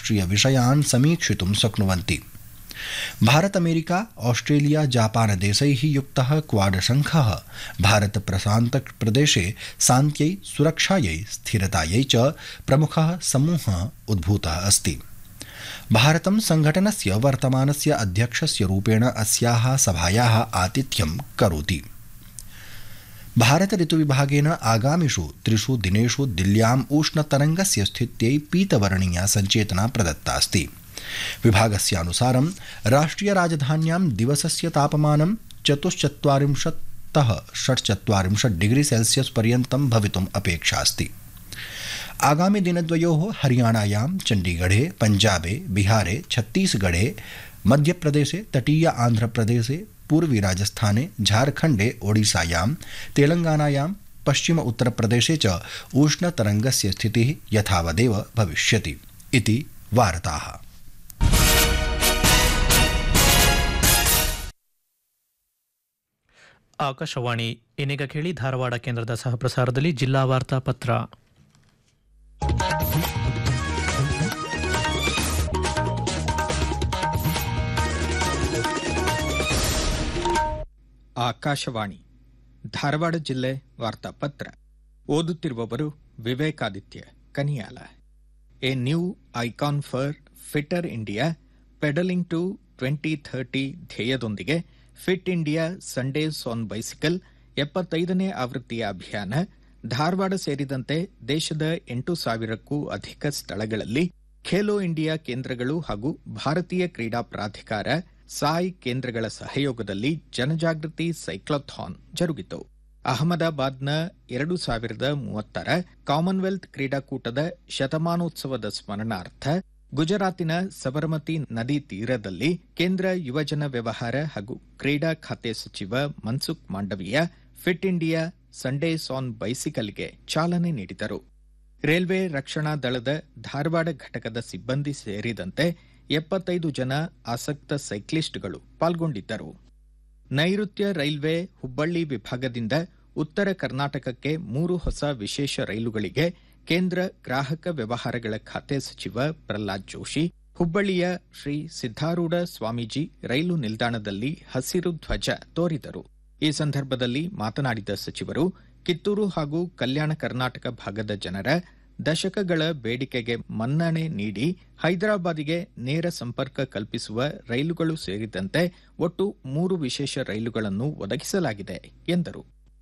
अन्ताराष्ट्रियविषयान् समीक्षितुं शक्नुवन्ति Bharat America Australia Japan देशैः युक्तः क्वाड संघः भारत प्रशान्त प्रदेशे शान्त्यै सुरक्षायै स्थिरतायै च प्रमुखः समूहः उद्भूतः अस्ति भारतं संघटनस्य वर्तमानस्य अध्यक्षस्य रूपेण अस्याः सभायाः आतिथ्यं करोति भारत ऋतुविभागेन आगामिषु त्रिषु दिनेषु दिल्ल्याम् उष्णतरङ्गस्य स्थित्यै पीतवर्णीया सञ्चेतना प्रदत्ता अस्ति विभागस्यानुसारं राष्ट्रियराजधान्यां दिवसस्य तापमानं चतुश्चत्वारिंशत्तः षट्चत्वारिंशत् डिग्री सेल्सियस् पर्यन्तं भवितुम् अपेक्षा अस्ति आगामि दिनद्वयोः हरियाणायां चण्डीगढे पञ्जाबे बिहारे छत्तीसगढे मध्यप्रदेशे तटीय आन्ध्रप्रदेशे पूर्वी राजस्थाने झारखण्डे ओडिशायां तेलङ्गानायां पश्चिम उत्तरप्रदेशे च उष्णतरङ्गस्य स्थितिः यथावदेव भविष्यति इति वार्ताः ಆಕಾಶವಾಣಿ ಇನ್ನೀಗ ಕೇಳಿ ಧಾರವಾಡ ಕೇಂದ್ರದ ಸಹಪ್ರಸಾರದಲ್ಲಿ ಜಿಲ್ಲಾ ವಾರ್ತಾ ಪತ್ರ ಆಕಾಶವಾಣಿ ಧಾರವಾಡ ಜಿಲ್ಲೆ ವಾರ್ತಾಪತ್ರ ಓದುತ್ತಿರುವವರು Vivekaditya Kaniyala a new icon for fitter India pedalling to twenty thirty ಧ್ಯೇಯದೊಂದಿಗೆ fit India Sundays on bicycle ಎಪ್ಪತ್ತೈದನೇ ಆವೃತ್ತಿಯ ಅಭಿಯಾನ ಧಾರವಾಡ ಸೇರಿದಂತೆ ದೇಶದ ಎಂಟು ಸಾವಿರಕ್ಕೂ ಅಧಿಕ ಸ್ಥಳಗಳಲ್ಲಿ ಖೇಲೋ ಇಂಡಿಯಾ ಕೇಂದ್ರಗಳು ಹಾಗೂ ಭಾರತೀಯ ಕ್ರೀಡಾ ಪ್ರಾಧಿಕಾರ ಸಾಯ್ ಕೇಂದ್ರಗಳ ಸಹಯೋಗದಲ್ಲಿ ಜನಜಾಗೃತಿ ಸೈಕ್ಲಥಾನ್ ಜರುಗಿತು ಅಹಮದಾಬಾದ್ನ ಎರಡು ಸಾವಿರದ ಮೂವತ್ತರ ಕಾಮನ್ವೆಲ್ತ್ ಕ್ರೀಡಾಕೂಟದ ಶತಮಾನೋತ್ಸವದ ಸ್ಮರಣಾರ್ಥ ಗುಜರಾತಿನ ಸಬರಮತಿ ನದಿ ತೀರದಲ್ಲಿ ಕೇಂದ್ರ ಯುವಜನ ವ್ಯವಹಾರ ಹಾಗೂ ಕ್ರೀಡಾ ಖಾತೆ ಸಚಿವ Mansukh Mandaviya fit India Sundays on ಬೈಸಿಕಲ್ಗೆ ಚಾಲನೆ ನೀಡಿದರು ರೈಲ್ವೆ ರಕ್ಷಣಾ ದಳದ ಧಾರವಾಡ ಘಟಕದ ಸಿಬ್ಬಂದಿ ಸೇರಿದಂತೆ ಎಪ್ಪತ್ತೈದು ಜನ ಆಸಕ್ತ ಸೈಕ್ಲಿಸ್ಟ್ಗಳು ಪಾಲ್ಗೊಂಡಿದ್ದರು ನೈಋತ್ಯ ರೈಲ್ವೆ ಹುಬ್ಬಳ್ಳಿ ವಿಭಾಗದಿಂದ ಉತ್ತರ ಕರ್ನಾಟಕಕ್ಕೆ ಮೂರು ಹೊಸ ವಿಶೇಷ ರೈಲುಗಳಿಗೆ ಕೇಂದ್ರ ಗ್ರಾಹಕ ವ್ಯವಹಾರಗಳ ಖಾತೆ ಸಚಿವ ಪ್ರಹ್ಲಾದ್ ಜೋಶಿ ಹುಬ್ಬಳ್ಳಿಯ ಶ್ರೀ ಸಿದ್ದಾರೂಢ ಸ್ವಾಮೀಜಿ ರೈಲು ನಿಲ್ದಾಣದಲ್ಲಿ ಹಸಿರು ಧ್ವಜ ತೋರಿದರು ಈ ಸಂದರ್ಭದಲ್ಲಿ ಮಾತನಾಡಿದ ಸಚಿವರು ಕಿತ್ತೂರು ಹಾಗೂ ಕಲ್ಯಾಣ ಕರ್ನಾಟಕ ಭಾಗದ ಜನರ ದಶಕಗಳ ಬೇಡಿಕೆಗೆ ಮನ್ನಣೆ ನೀಡಿ ಹೈದರಾಬಾದಿಗೆ ನೇರ ಸಂಪರ್ಕ ಕಲ್ಪಿಸುವ ರೈಲುಗಳು ಸೇರಿದಂತೆ ಒಟ್ಟು ಮೂರು ವಿಶೇಷ ರೈಲುಗಳನ್ನು ಒದಗಿಸಲಾಗಿದೆ ಎಂದರು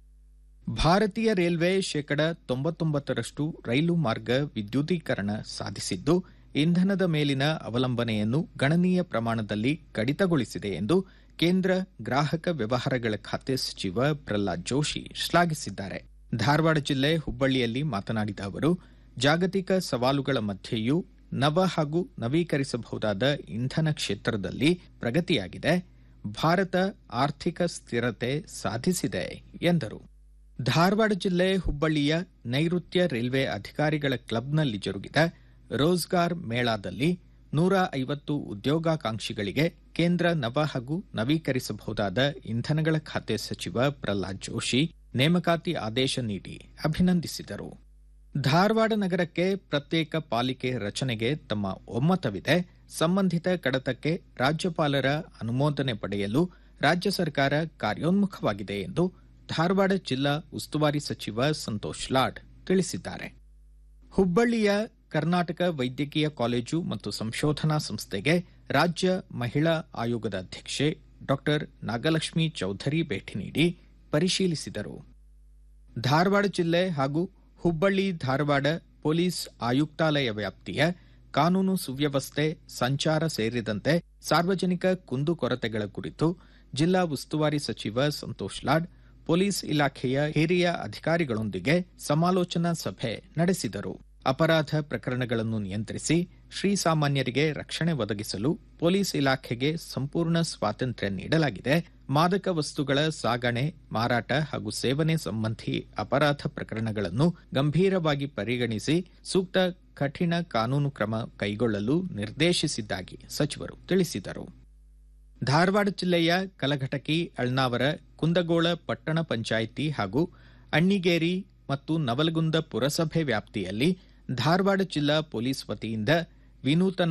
ಭಾರತೀಯ ರೈಲ್ವೆ ಶೇಕಡ ತೊಂಬತ್ತೊಂಬತ್ತರಷ್ಟು ರೈಲು ಮಾರ್ಗ ವಿದ್ಯುದೀಕರಣ ಸಾಧಿಸಿದ್ದು ಇಂಧನದ ಮೇಲಿನ ಅವಲಂಬನೆಯನ್ನು ಗಣನೀಯ ಪ್ರಮಾಣದಲ್ಲಿ ಕಡಿತಗೊಳಿಸಿದೆ ಎಂದು ಕೇಂದ್ರ ಗ್ರಾಹಕ ವ್ಯವಹಾರಗಳ ಖಾತೆ ಸಚಿವ ಪ್ರಹ್ಲಾದ್ ಜೋಶಿ ಶ್ಲಾಘಿಸಿದ್ದಾರೆ ಧಾರವಾಡ ಜಿಲ್ಲೆ ಹುಬ್ಬಳ್ಳಿಯಲ್ಲಿ ಮಾತನಾಡಿದ ಅವರು ಜಾಗತಿಕ ಸವಾಲುಗಳ ಮಧ್ಯೆಯೂ ನವ ಹಾಗೂ ನವೀಕರಿಸಬಹುದಾದ ಇಂಧನ ಕ್ಷೇತ್ರದಲ್ಲಿ ಪ್ರಗತಿಯಾಗಿದೆ ಭಾರತ ಆರ್ಥಿಕ ಸ್ಥಿರತೆ ಸಾಧಿಸಿದೆ ಎಂದರು ಧಾರವಾಡ ಜಿಲ್ಲೆ ಹುಬ್ಬಳ್ಳಿಯ ನೈಋತ್ಯ ರೈಲ್ವೆ ಅಧಿಕಾರಿಗಳ ಕ್ಲಬ್ನಲ್ಲಿ ಜರುಗಿದ ರೋಜ್ಗಾರ್ ಮೇಳಾದಲ್ಲಿ ನೂರ ಐವತ್ತು ಉದ್ಯೋಗಾಕಾಂಕ್ಷಿಗಳಿಗೆ ಕೇಂದ್ರ ನವ ಹಾಗೂ ನವೀಕರಿಸಬಹುದಾದ ಇಂಧನಗಳ ಖಾತೆ ಸಚಿವ ಪ್ರಹ್ಲಾದ್ ಜೋಶಿ ನೇಮಕಾತಿ ಆದೇಶ ನೀಡಿ ಅಭಿನಂದಿಸಿದರು ಧಾರವಾಡ ನಗರಕ್ಕೆ ಪ್ರತ್ಯೇಕ ಪಾಲಿಕೆ ರಚನೆಗೆ ತಮ್ಮ ಒಮ್ಮತವಿದೆ ಸಂಬಂಧಿತ ಕಡತಕ್ಕೆ ರಾಜ್ಯಪಾಲರ ಅನುಮೋದನೆ ಪಡೆಯಲು ರಾಜ್ಯ ಸರ್ಕಾರ ಕಾರ್ಯೋನ್ಮುಖವಾಗಿದೆ ಎಂದು ಧಾರವಾಡ ಜಿಲ್ಲಾ ಉಸ್ತುವಾರಿ ಸಚಿವ ಸಂತೋಷ್ ಲಾಡ್ ತಿಳಿಸಿದ್ದಾರೆ ಹುಬ್ಬಳ್ಳಿಯ ಕರ್ನಾಟಕ ವೈದ್ಯಕೀಯ ಕಾಲೇಜು ಮತ್ತು ಸಂಶೋಧನಾ ಸಂಸ್ಥೆಗೆ ರಾಜ್ಯ ಮಹಿಳಾ ಆಯೋಗದ ಅಧ್ಯಕ್ಷೆ ಡಾ ನಾಗಲಕ್ಷ್ಮಿ ಚೌಧರಿ ಭೇಟಿ ನೀಡಿ ಪರಿಶೀಲಿಸಿದರು ಧಾರವಾಡ ಜಿಲ್ಲೆ ಹಾಗೂ ಹುಬ್ಬಳ್ಳಿ ಧಾರವಾಡ ಪೊಲೀಸ್ ಆಯುಕ್ತಾಲಯ ವ್ಯಾಪ್ತಿಯ ಕಾನೂನು ಸುವ್ಯವಸ್ಥೆ ಸಂಚಾರ ಸೇರಿದಂತೆ ಸಾರ್ವಜನಿಕ ಕುಂದುಕೊರತೆಗಳ ಕುರಿತು ಜಿಲ್ಲಾ ಉಸ್ತುವಾರಿ ಸಚಿವ ಸಂತೋಷ್ ಲಾಡ್ ಪೊಲೀಸ್ ಇಲಾಖೆಯ ಹಿರಿಯ ಅಧಿಕಾರಿಗಳೊಂದಿಗೆ ಸಮಾಲೋಚನಾ ಸಭೆ ನಡೆಸಿದರು ಅಪರಾಧ ಪ್ರಕರಣಗಳನ್ನು ನಿಯಂತ್ರಿಸಿ ಶ್ರೀಸಾಮಾನ್ಯರಿಗೆ ರಕ್ಷಣೆ ಒದಗಿಸಲು ಪೊಲೀಸ್ ಇಲಾಖೆಗೆ ಸಂಪೂರ್ಣ ಸ್ವಾತಂತ್ರ್ಯ ನೀಡಲಾಗಿದೆ ಮಾದಕ ವಸ್ತುಗಳ ಸಾಗಣೆ ಮಾರಾಟ ಹಾಗೂ ಸೇವನೆ ಸಂಬಂಧಿ ಅಪರಾಧ ಪ್ರಕರಣಗಳನ್ನು ಗಂಭೀರವಾಗಿ ಪರಿಗಣಿಸಿ ಸೂಕ್ತ ಕಠಿಣ ಕಾನೂನು ಕ್ರಮ ಕೈಗೊಳ್ಳಲು ನಿರ್ದೇಶಿಸಿದ್ದಾಗಿ ಸಚಿವರು ತಿಳಿಸಿದರು ಧಾರವಾಡ ಜಿಲ್ಲೆಯ ಕಲಘಟಕಿ ಅಳ್ನಾವರ ಕುಂದಗೋಳ ಪಟ್ಟಣ ಪಂಚಾಯಿತಿ ಹಾಗೂ ಅಣ್ಣಿಗೇರಿ ಮತ್ತು ನವಲಗುಂದ ಪುರಸಭೆ ವ್ಯಾಪ್ತಿಯಲ್ಲಿ ಧಾರವಾಡ ಜಿಲ್ಲಾ ಪೊಲೀಸ್ ವತಿಯಿಂದ ವಿನೂತನ